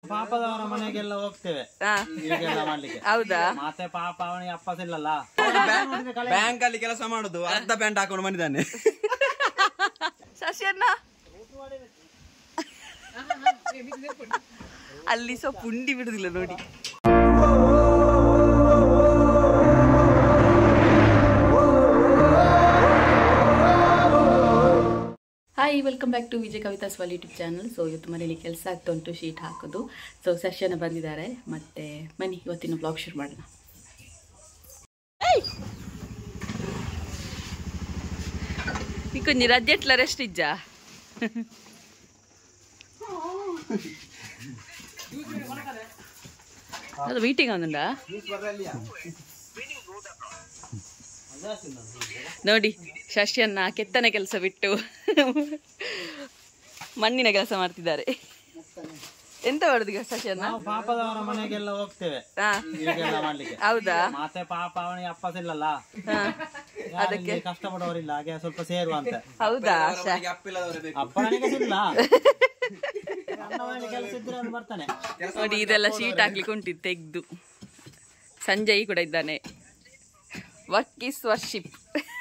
ಪಾಪದವರ ಮನೆಗೆಲ್ಲ ಹೋಗ್ತೇವೆ ಹಾ ಹೀಗೆಲ್ಲ ಮಾಡ್ಲಿಕ್ಕೆ ಹೌದಾ ಮತ್ತೆ ಪಾಪ ಅವನಿಗೆ ಅಪ್ಪಸಿಲ್ಲಲ್ಲ ಬ್ಯಾಂಕ್ ಅಲ್ಲಿ ಕೆಲಸ ಮಾಡುದು ಅರ್ಧ ಪ್ಯಾಂಟ್ ಹಾಕೊಂಡು ಬಂದಿದ್ದಾನೆ ಶಶಿಯನ್ನ ಅಲ್ಲಿ ಸಹ ಪುಂಡಿ ಬಿಡುದಿಲ್ಲ ನೋಡಿ hi welcome back to Vijay Kavitha ಸ್ವಾಲ್ ಯೂಟ್ಯೂಬ್ ಚಾನಲ್ ಸೊ ಇವತ್ತು ಮನೇಲಿ ಕೆಲಸ ಆಗ್ತಾ ಉಂಟು ಶೀಟ್ ಹಾಕೋದು ಸೊ ಸೆಷನ್ ಬಂದಿದ್ದಾರೆ ಮತ್ತೆ ಬನ್ನಿ ಇವತ್ತಿನ ಬ್ಲಾಗ್ ಶುರು ಮಾಡೋಣ ನಿಕ್ಕೊಂಜಿ ರಜೆ ಎಟ್ಲ ರೆಸ್ಟ್ ಇಜ್ಜ ಅದು ಮೀಟಿಂಗ್ ಅವನುಂಡಾ ನೋಡಿ ಶಶಿಯನ್ನ ಕೆತ್ತನೆ ಕೆಲಸ ಬಿಟ್ಟು ಮಣ್ಣಿನ ಕೆಲಸ ಮಾಡ್ತಿದ್ದಾರೆ ಎಂತ ಮಾಡುದು ಈಗ ಶಶಿಯನ್ನ ನಾವು ಪಾಪದವರ ಮನೆಗೆಲ್ಲ ಹೋಗ್ತೇವೆ ಹಾ ಹೀಗೆಲ್ಲ ಮಾಡ್ಲಿಕ್ಕೆ ಹೌದಾ ಮತ್ತೆ ಪಾಪ ಅವನಿಗೆ ಅಪ್ಪಸಿಲ್ಲಲ್ಲ ಹಾ. ಯಾರಿಲ್ಲಿ ಕಷ್ಟಪಡೋರಿಲ್ಲ ಹಾಗೆ ಸ್ವಲ್ಪ ಸೇರುವ ಅಂತ ಹೌದಾ ಶ- ಅಪ್ಪಿಲ್ಲದವರೇ ಬೇಕು ಅಪ್ಪ ನನಗೆ ಇಲ್ಲ ಅಣ್ಣವನಿಗೆ ಕೆಲಸ ಇದ್ರೆ ಅವನು ಬರ್ತಾನೆ ನೋಡಿ ಇದೆಲ್ಲ ಶೀಟ್ ಹಾಕ್ಲಿಕ್ಕೆ ಉಂಟಿತ್ತು ತೆಗ್ದು ಸಂಜಯ್ ಕೂಡ ಇದ್ದಾನೆ work is worship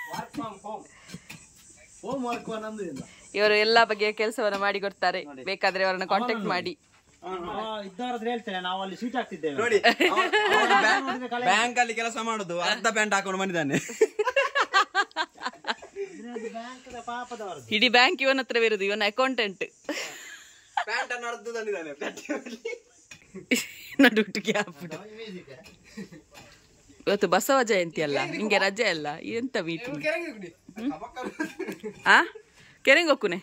homework ನಂದು ಇಲ್ಲ ಇವರು ಎಲ್ಲಾ ಬಗೆಯ ಕೆಲಸವನ್ನ ಮಾಡಿ ಕೊಡ್ತಾರೆ ಬೇಕಾದ್ರೆ ಅವರನ್ನ ಕಾಂಟ್ಯಾಕ್ಟ್ ಮಾಡಿ ಇದ್ದವ್ರ ಹತ್ರ ಹೇಳ್ತೇನೆ ನಾವು ಅಲ್ಲಿ ಸೀಟ್ ಹಾಕ್ತಿದ್ದೇವೆ ನೋಡಿ ಬ್ಯಾಂಕ್ ಅಲ್ಲಿ ಕೆಲಸ ಮಾಡುದು ಅರ್ಧ ಪ್ಯಾಂಟ್ ಹಾಕೊಂಡು ಬಂದಿದ್ದಾನೆ ಬ್ಯಾಂಕ್ದ ಪಾಪದವರದ್ದು ಇಡೀ ಬ್ಯಾಂಕ್ ಇವನ ಹತ್ರ ಇರುದು ಇವನ ಅಕೌಂಟೆಂಟ್ ಪ್ಯಾಂಟ್ ಅನ್ನು ಅರ್ಧ ತಂದಿದ್ದಾನೆ ನಡುಟಿಗೆ ಹಾಕ್ಬಿಡು ಇವತ್ತು ಬಸವ ಜಯಂತಿ ಅಲ್ಲ ನಿಂಗೆ ರಜೆ ಅಲ್ಲ ಎಂತ ಮೀಟಿಂಗ್ ಆ ಕೆರೆಂಗ್ ಹೋಗ್ಕುನೆ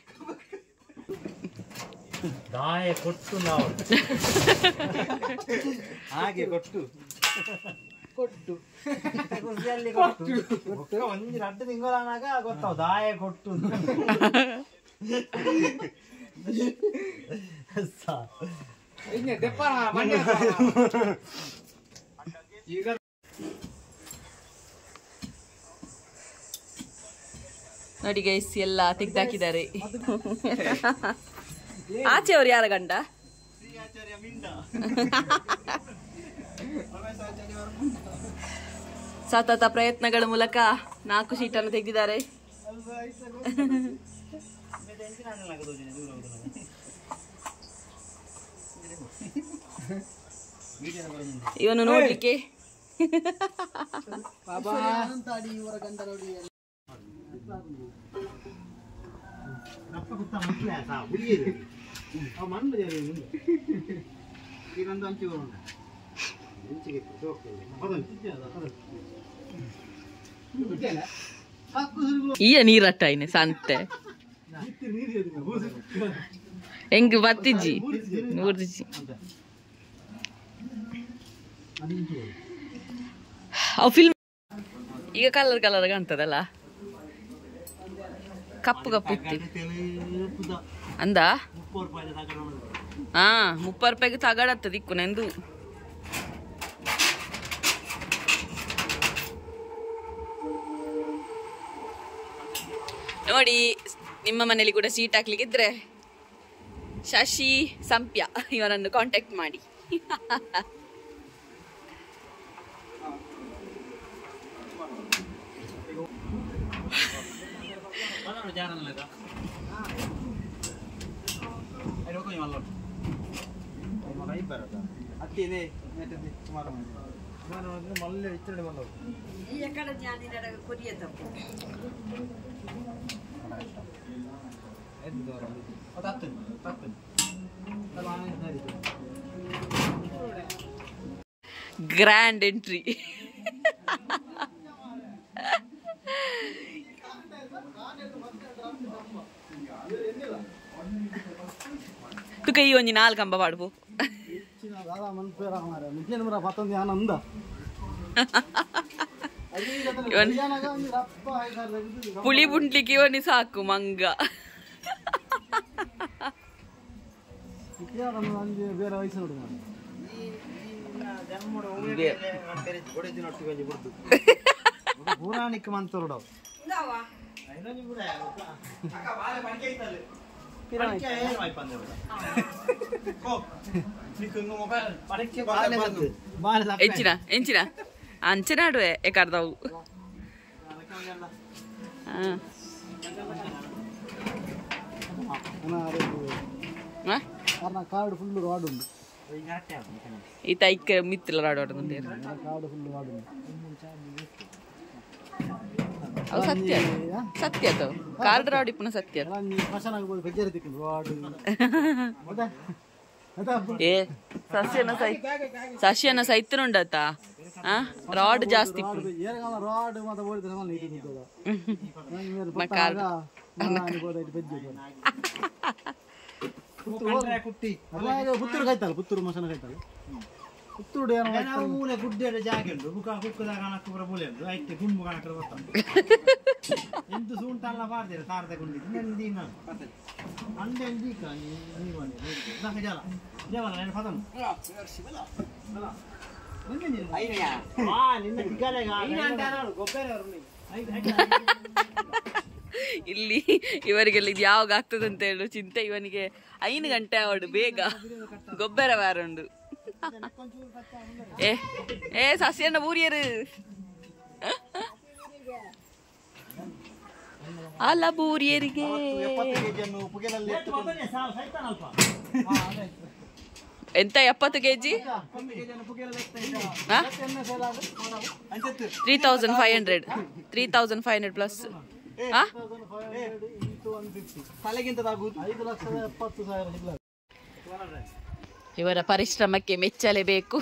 ದಾಯ ಕೊಟ್ಟು ನಾವು ಹಾಗೆ ಕೊಟ್ಟು ಕೊಟ್ಟು ಖುಷಿಯಲ್ಲಿ ಕೊಟ್ಟು ಕೊಟ್ಟು ಒಂದು ರಡ್ಡು ತಿಂಗಳಾನಾಗ ಗೊತ್ತಾವ ದಾಯ ಕೊಟ್ಟು ಸಾ- ನೋಡಿ ಗೈಸ್ ಎಲ್ಲ ತೆಗ್ದಾಕಿದ್ದಾರೆ ಆಚೆ ಅವ್ರು ಯಾರ ಗಂಡ ಸತತ ಪ್ರಯತ್ನಗಳ ಮೂಲಕ ನಾಲ್ಕು ಶೀಟನ್ನು ತೆಗೆದಿದ್ದಾರೆ ಇವನು ನೋಡ್ಲಿಕ್ಕೆ ರಪ್ಪ ಕುತ್ತ ಮಕ್ಕಳೇ ಸಾ ಹುಡುಗಿರು ಅವು ಮಣ್ಣು ದೇವರು ಮುಂದೆ ಇದೊಂದು ಹಂಚಿ ಉಂಟ ಹಂಚಿಗೆ ಈಯ ನೀರಟ್ಟ ಇನ್ನು ಸಂತೆ ಹೆಂಗ್ ಬತ್ತಿಜ್ಜಿ ಊರ್ದಿಜ್ಜಿ ಅವು ಫಿಲ್ಮ್ ಈಗ ಕಲರ್ ಕಲರ್ ಕಾಣ್ತದಲ್ಲ ಕಪ್ಪು ಕಪ್ಪು ಇತ್ತು ಅಂದ ಮುಪ್ಪತ್ತು ರೂಪಾಯಿ ತಗೊಂಡು ಹಾ ಮುಪ್ಪ ರೂಪಾಯಿಗೆ ತಗಡತ್ತ ದಿಕ್ಕು ನಂದು ನೋಡಿ ನಿಮ್ಮ ಮನೇಲಿ ಕೂಡ ಸೀಟ್ ಹಾಕ್ಲಿಕ್ಕಿದ್ರೆ ಶಶಿ ಸಂಪ್ಯ ಇವರನ್ನು ಕಾಂಟ್ಯಾಕ್ಟ್ ಮಾಡಿ Mana jalan lagi? Ayo kau yang malu. Makai ibarat. Hati ini, nanti di kemarin. Mana mana malu itu ada malu. Itu orang. Oh tatun, tatun. Kalau aneh dari itu. Grand entry ತುಕ ಈ ಒಂಜಿ ನಾಲ್ಕು ಕಂಬ ಪಾಡ್ಬು दादा मन पे रहा हमारा मुझे मेरा पतंग ध्यान अंदा ಇವನ್ ಪುಳಿ ಬುಂಟ್ಲಿಕ್ಕೆ ಇವನಿ ಸಾಕು ಮಂಗ ಬೇರೆ ವಯಸ್ಸು ನೋಡುವ ಪುರಾಣಿಕ ಮಂತರುಡು ಬಾಳೆ ಸತ್ತು. ಬಾಳೆ ಸತ್ತು. ಎಂಚಿನ ಎಂಚಿನ ಅಂಚನೆ ಆಡುವೆ ಏಕಾರ್ದವು ಹಾಂ ಹಾಂ കാരണം കാട് ഫുള്ള് റോഡുണ്ട് ಈತ ಇಕ್ಕ ಮಿತ್ತಿಲ್ಲ ರಾಡೋಡು കാട് ഫുള്ള് റോഡുണ്ട് ಅವು ಸತ್ಯ ಸತ್ಯ ಅದು ಕಾರ್ಡ್ ರಾಡಿ ಪುನಃ ಸತ್ಯ എടാ നീ ഭക്ഷണം പോയി വെച്ചെടുത്തിട്ടുണ്ട് റോഡ് അതാ അതാ ಏ ಸಸ್ಯನ ಸೈ ಸಸ್ಯನ ಸೈತನುಂಡತ ಆ ರಾಡ್ ಜಾಸ್ತಿ ಇಪ್ಪುಡು. ಏರಗಾಲ ರೋಡ್ ಮತ್ತೆ ಓಡಿದ್ರೆ ಮನೆ ಇದು ನಿಂತದ ಮ ಕಾರ್ಡ್ ಪುತ್ತೂರು ಕಾಯ್ತಲ್ಲ ಪುತ್ತೂರು ಮಸನ ಕಾಯ್ತಲ್ಲ ಪುತ್ತೂರು ಏನೋ ಮೂಲೆ ಗುಡ್ಡೆ ಜಾಗ ಉಂಟು ಮುಖ ಕುಕ್ಕದ ಕಣಕ್ಕೆ ಬರ ಮೂಲೆ ಉಂಟು ಐತೆ ಗುಂಡು ಕಣಕ್ಕೆ ಬರ್ತಾನೆ ಎಂಟು ಸೂಂಟಲ್ಲ ಬಾರ್ದಿರ ತಾರ ತಗೊಂಡಿದ್ದು ನೆಂದಿನ ಅಂಡೆ ಎಂದೀಕ ನೀವು ಅಂದೆ ಜಲ ಜಲ ನಾನು ಪದನು ನಿನ್ನ ಇಲ್ಲಿ ಇವರಿಗೆಲ್ಲ ಇದು ಯಾವಾಗ ಆಗ್ತದೆ ಅಂತ ಹೇಳು ಚಿಂತೆ ಇವನಿಗೆ ಐದು ಗಂಟೆ ಅವಡು ಬೇಗ ಗೊಬ್ಬರ ವಾರುಂಡು ಏ ಏ ಸಸ್ಯನ ಊರಿಯರು ಅಲ್ಲ ಬೂರಿಯರಿಗೆ ಎಂತ ಎಪ್ಪತ್ತು KG three thousand five hundred three thousand five hundred plus ಐದು ಲಕ್ಷದ ಎಪ್ಪತ್ತು ಸಾವಿರ ಸಿಗ್ಲದು ಇವರ ಪರಿಶ್ರಮಕ್ಕೆ ಮೆಚ್ಚಲೇಬೇಕು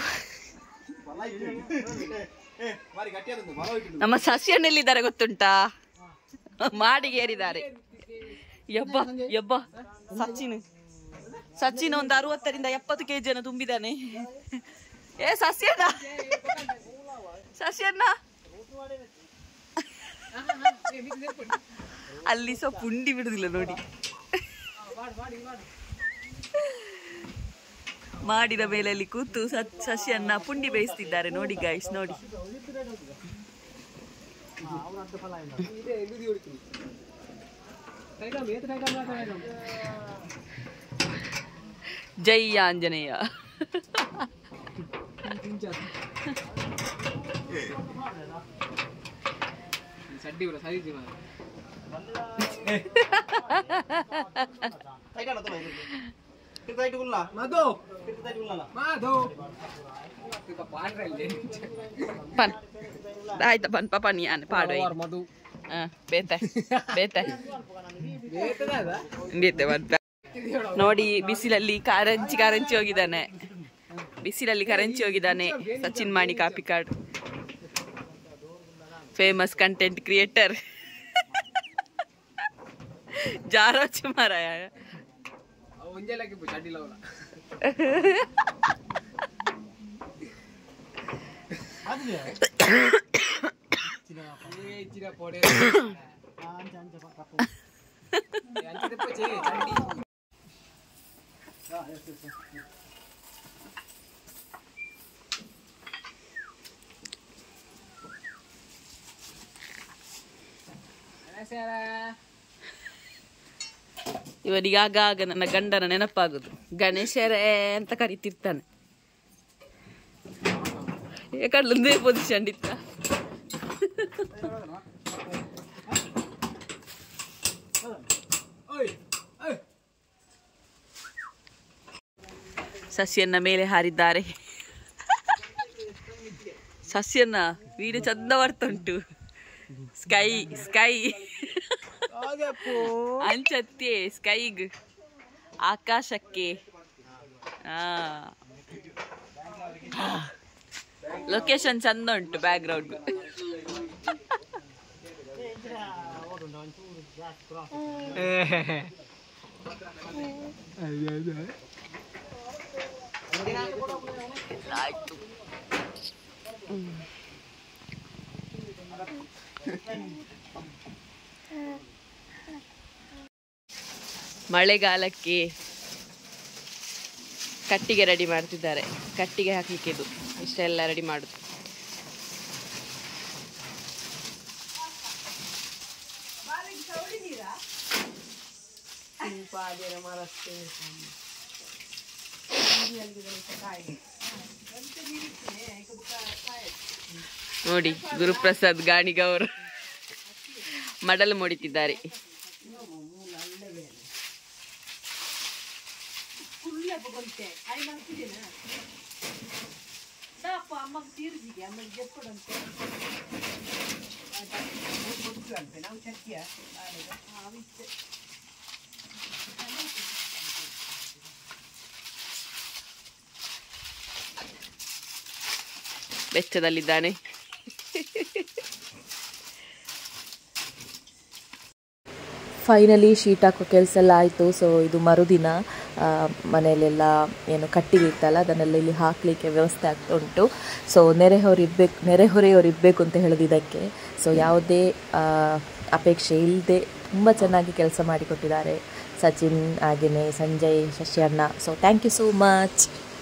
ನಮ್ಮ ಸಸ್ಯನೆಲ್ಲಿದ್ದಾರೆ ಗೊತ್ತುಂಟಾ ಮಾಡಿಗೆ ಏರಿದ್ದಾರೆ ಯಬ್ಬ ಯಬ್ಬ ಸಚಿನ್ ಸಚಿನ್ ಒಂದು ಅರವತ್ತರಿಂದ ಎಪ್ಪತ್ತು ಕೆಜಿಯನ್ನು ತುಂಬಿದ್ದಾನೆ ಏ ಸಸ್ಯನ ಸಸ್ಯನ ಅಲ್ಲಿ ಸಹ ಪುಂಡಿ ಬಿಡುದಿಲ್ಲ ನೋಡಿ ಮಾಡಿದ ಮೇಲೆ ಅಲ್ಲಿ ಕೂತು ಸತ್- ಸಸ್ಯನ್ನ ಪುಂಡಿ ಬೇಯಿಸ್ತಿದ್ದಾರೆ ನೋಡಿ ಗಾಯ್ಸ್ ನೋಡಿ ಜೈ ಆಂಜನೇಯ ಪನ್ ಆಯ್ತಾ ಪನ್ ಪಾಪ ನೀ ಆನೆ ಪಾಡು ಹಾ ಬೇತೆ ಬೇತೆ ಬೇತೆ ಬಂತ ನೋಡಿ ಬಿಸಿಲಲ್ಲಿ ಕಾರಂಚಿ ಕಾರಂಚಿ ಹೋಗಿದ್ದಾನೆ ಬಿಸಿಲಲ್ಲಿ ಕರಂಚಿ ಹೋಗಿದ್ದಾನೆ ಸಚಿನ್ ಮಾಣಿ ಕಾಪಿ ಕಾರ್ಡ್ ಫೇಮಸ್ ಕಂಟೆಂಟ್ ಕ್ರಿಯೇಟರ್ ಜಾರೋಚು ಮಾರಾಯ ಇವನಿಗೆ ಆಗ ಆಗ ನನ್ನ ಗಂಡನ ನೆನಪಾಗುದು ಗಣೇಶರೇ ಅಂತ ಕರಿತಿರ್ತಾನೆ ಏಕಡ್ಲೊಂದೇ ಪೊಸಿಷನ್ ಇತ್ತ ಸಸ್ಯನ್ನ ಮೇಲೆ ಹಾರಿದ್ದಾರೆ ಸಸ್ಯನ್ನ ವೀಡಿಯೋ ಚಂದ ಬರ್ತುಂಟು ಸ್ಕೈ ಸ್ಕೈ ಅಂಚತ್ತೆ ಸ್ಕೈಗ್ ಆಕಾಶಕ್ಕೆ ಲೊಕೇಶನ್ ಚಂದ ಉಂಟು ಬ್ಯಾಕ್ ಗ್ರೌಂಡ್ ಆಯ್ತು ಮಳೆಗಾಲಕ್ಕೆ ಕಟ್ಟಿಗೆ ರೆಡಿ ಮಾಡ್ತಿದ್ದಾರೆ ಕಟ್ಟಿಗೆ ಹಾಕ್ಲಿಕ್ಕೆ ಇದು ಇಷ್ಟೆಲ್ಲ ರೆಡಿ ಮಾಡುದು ನೋಡಿ ಗುರುಪ್ರಸಾದ್ ಗಾಣಿಗವರು ಮಡಲು ಮೂಡಿತಿದ್ದಾರೆ ವೆಚ್ಚದಲ್ಲಿದ್ದಾನೆ ಫೈನಲಿ ಶೀಟ್ ಹಾಕೋ ಕೆಲಸ ಎಲ್ಲ ಆಯಿತು ಸೊ ಇದು ಮರುದಿನ ಆ, ಮನೆಯಲ್ಲೆಲ್ಲ ಏನು ಕಟ್ಟಿಗೆ ಇತ್ತಲ್ಲ ಅದನ್ನೆಲ್ಲ ಇಲ್ಲಿ ಹಾಕಲಿಕ್ಕೆ ವ್ಯವಸ್ಥೆ ಆಗ್ತಾ ಉಂಟು ಸೊ ನೆರೆಹೊರೆ ಇರಬೇಕು ನೆರೆಹೊರೆಯವರು ಇರಬೇಕು ಅಂತ ಹೇಳೋದು ಇದಕ್ಕೆ ಸೊ ಯಾವುದೇ ಆ, ಅಪೇಕ್ಷೆ ಇಲ್ಲದೆ ತುಂಬ ಚೆನ್ನಾಗಿ ಕೆಲಸ ಮಾಡಿಕೊಟ್ಟಿದ್ದಾರೆ ಸಚಿನ್ ಹಾಗೆಯೇ ಸಂಜಯ್ ಶಶಿ ಅಣ್ಣ so thank you so much